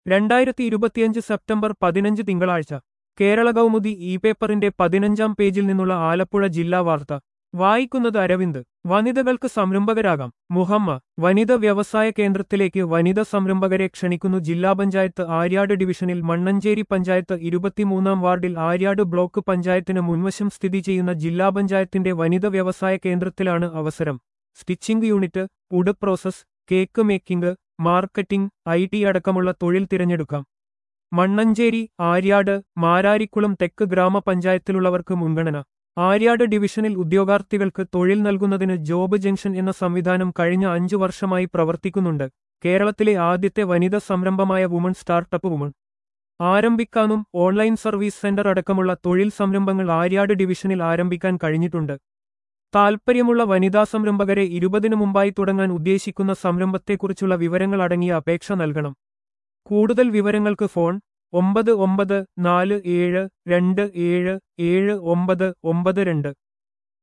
രണ്ടായിരത്തി ഇരുപത്തിയഞ്ച് സെപ്റ്റംബർ പതിനഞ്ച് തിങ്കളാഴ്ച കേരള കൗമുദി ഇ പേപ്പറിന്റെ പതിനഞ്ചാം പേജിൽ നിന്നുള്ള ആലപ്പുഴ ജില്ലാ വാർത്ത വായിക്കുന്നത് അരവിന്ദ് വനിതകൾക്ക് സംരംഭകരാകാം മുഹമ്മ വനിത വ്യവസായ കേന്ദ്രത്തിലേക്ക് വനിത സംരംഭകരെ ക്ഷണിക്കുന്നു ജില്ലാ പഞ്ചായത്ത് ആര്യാട് ഡിവിഷനിൽ മണ്ണഞ്ചേരി പഞ്ചായത്ത് ഇരുപത്തിമൂന്നാം വാർഡിൽ ആര്യാട് ബ്ലോക്ക് പഞ്ചായത്തിന് മുൻവശം സ്ഥിതി ചെയ്യുന്ന ജില്ലാ പഞ്ചായത്തിന്റെ വനിത വ്യവസായ കേന്ദ്രത്തിലാണ് അവസരം stitching unit wood process cake making marketing I T അടക്കമുള്ള തൊഴിൽ തിരഞ്ഞെടുക്കാം മണ്ണഞ്ചേരി ആര്യാട് മാരാരിക്കുളം തെക്ക് ഗ്രാമപഞ്ചായത്തിലുള്ളവർക്ക് മുൻഗണന ആര്യാട് ഡിവിഷനിൽ ഉദ്യോഗാർത്ഥികൾക്ക് തൊഴിൽ നൽകുന്നതിന് ജോബ് ജംഗ്ഷൻ എന്ന സംവിധാനം കഴിഞ്ഞ അഞ്ചു വർഷമായി പ്രവർത്തിക്കുന്നുണ്ട് കേരളത്തിലെ ആദ്യത്തെ വനിതാ സംരംഭമായ വുമൺ സ്റ്റാർട്ടപ്പ് വുമൺ ആരംഭിക്കാനും ഓൺലൈൻ സർവീസ് സെന്റർ അടക്കമുള്ള തൊഴിൽ സംരംഭങ്ങൾ ആര്യാട് ഡിവിഷനിൽ ആരംഭിക്കാൻ കഴിഞ്ഞിട്ടുണ്ട് താൽപ്പര്യമുള്ള വനിതാ സംരംഭകരെ ഇരുപതിനു മുമ്പായി തുടങ്ങാൻ ഉദ്ദേശിക്കുന്ന സംരംഭത്തെക്കുറിച്ചുള്ള വിവരങ്ങൾ അടങ്ങിയ അപേക്ഷ നൽകണം കൂടുതൽ വിവരങ്ങൾക്ക് ഫോൺ ഒമ്പത് ഒമ്പത് നാല് ഏഴ് രണ്ട് ഏഴ് ഏഴ് ഒമ്പത് ഒമ്പത് രണ്ട്